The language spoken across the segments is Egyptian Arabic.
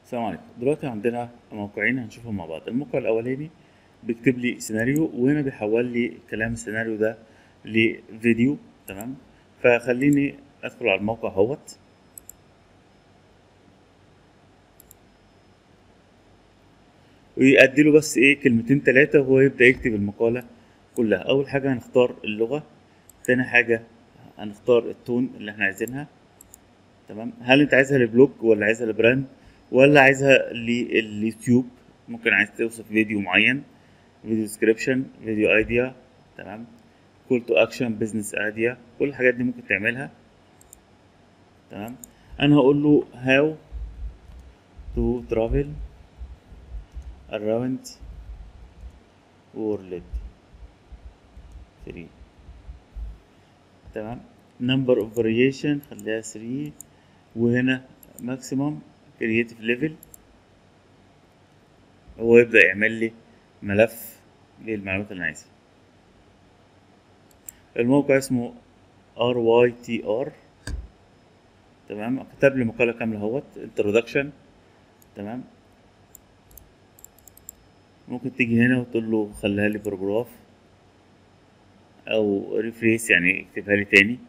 السلام عليكم دلوقتي عندنا موقعين هنشوفهم مع بعض الموقع الاولاني بيكتب لي سيناريو وهنا بيحول لي كلام السيناريو ده لفيديو تمام فخليني ادخل على الموقع اهوت ويأدي له بس ايه كلمتين تلاتة وهو يبدأ يكتب المقالة كلها أول حاجة هنختار اللغة تاني حاجة هنختار التون اللي احنا عايزينها تمام هل انت عايزها لبلوج ولا عايزها لبراند ولا عايزها لليوتيوب ممكن عايز توصف فيديو معين فيديو ديسكريبشن فيديو ايديا تمام كول تو اكشن بزنس ايديا كل الحاجات دي ممكن تعملها تمام انا هقول له هاو تو ترافل around world free تمام number of variation خليها 3 وهنا maximum creative level هو يبدأ يعمل لي ملف للمعلومات اللي أنا عايزها الموقع اسمه RYTR تمام كتب لي مقالة كاملة اهوت introduction تمام ممكن تيجي هنا وتقول له خليها لي باراجراف او ريفريس يعني اكتبها لي تاني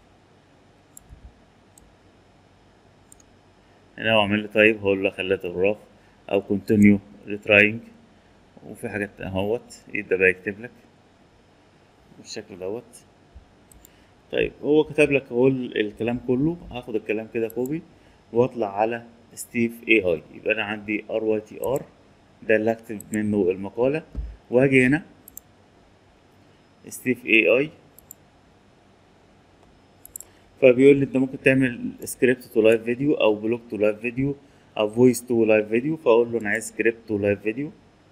هنا هو عامل لي طيب هقول له خليها باراجراف او كونتينيو ريتراينج وفي حاجات اهوت يبدا بقى يكتب لك بالشكل دوت طيب هو كتب لك اهو الكلام كله هاخد الكلام كده كوبي واطلع على ستيف اي اي يبقى انا عندي ار واي تي ار ده اللي هكتب منه المقالة واجي هنا ستيف اي اي فبيقول لي انت ممكن تعمل سكريبت تو لايف فيديو او بلوج تو لايف فيديو او فويس تو لايف فيديو فاقول له انا عايز سكريبت تو لايف فيديو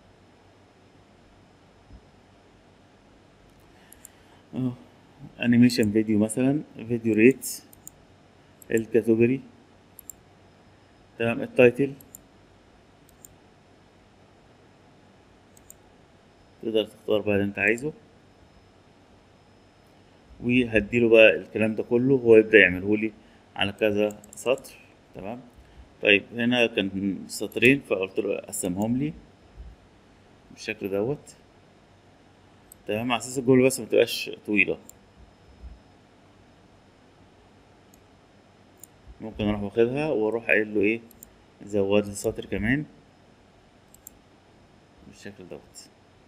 اه انيميشن فيديو مثلا فيديو ريت الكاتيجوري تمام التايتل تقدر تختار بقى اللي انت عايزه وهديله بقى الكلام ده كله هو يبدأ يعمله لي على كذا سطر تمام طيب هنا كان سطرين فقلت له قسمهم لي بالشكل دوت تمام على اساس الجملة بس متبقاش طويلة ممكن اروح واخدها واروح قايل له ايه زود لي سطر كمان بالشكل دوت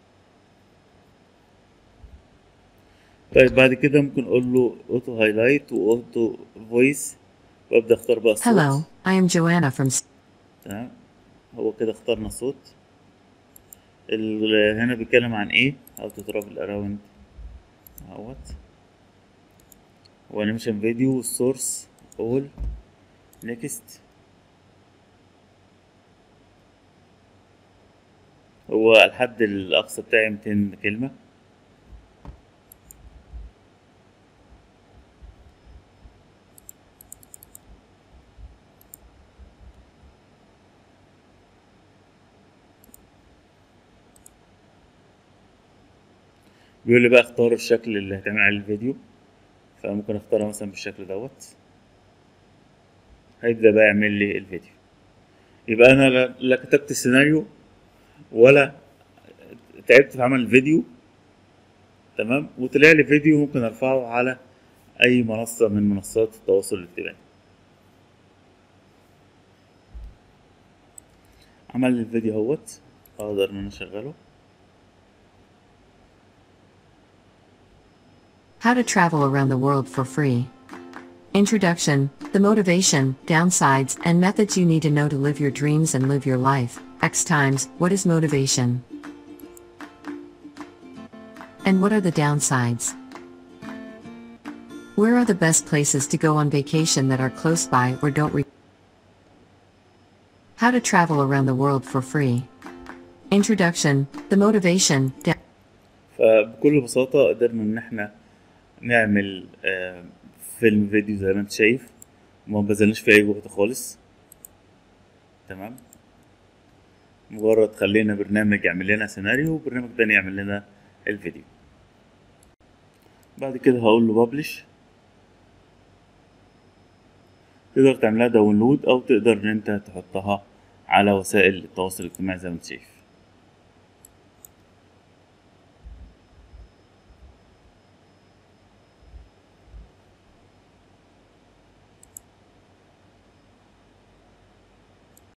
طيب بعد كده ممكن اقول له اوتو هايلايت واوتو فويس وابدا اختار بقى الصوت Hello, I am Joanna from. تمام هو كده اخترنا صوت ال- هنا بيتكلم عن ايه او ترافل اراوند اهوت وانيميشن فيديو سورس اول نيكست هو الحد الاقصى بتاعي 200 كلمه بيقول لي بقى اختار الشكل اللي هتعمل عليه الفيديو فممكن اختارها مثلا بالشكل دوت هيبدأ بقى يعمل لي الفيديو يبقى انا لا, لا كتبت السيناريو ولا تعبت في عمل الفيديو تمام وطلع لي فيديو ممكن ارفعه على اي منصة من منصات التواصل الاجتماعي عمل لي الفيديو اهوت اقدر ان انا اشغله How to travel around the world for free. Introduction, the motivation, downsides, and methods you need to know to live your dreams and live your life. X times, what is motivation? And what are the downsides? Where are the best places to go on vacation that are close by or don't re- How to travel around the world for free. Introduction, the motivation, da- فبكل بساطة قدرنا إن إحنا نعمل آه، فيلم فيديو زي ما أنت شايف وما بذلناش فيه أي جهد خالص تمام مجرد خلينا برنامج يعمل لنا سيناريو وبرنامج تاني يعمل لنا الفيديو بعد كده هقول له ببلش تقدر تعملها داونلود أو تقدر إن أنت تحطها على وسائل التواصل الاجتماعي زي ما انت شايف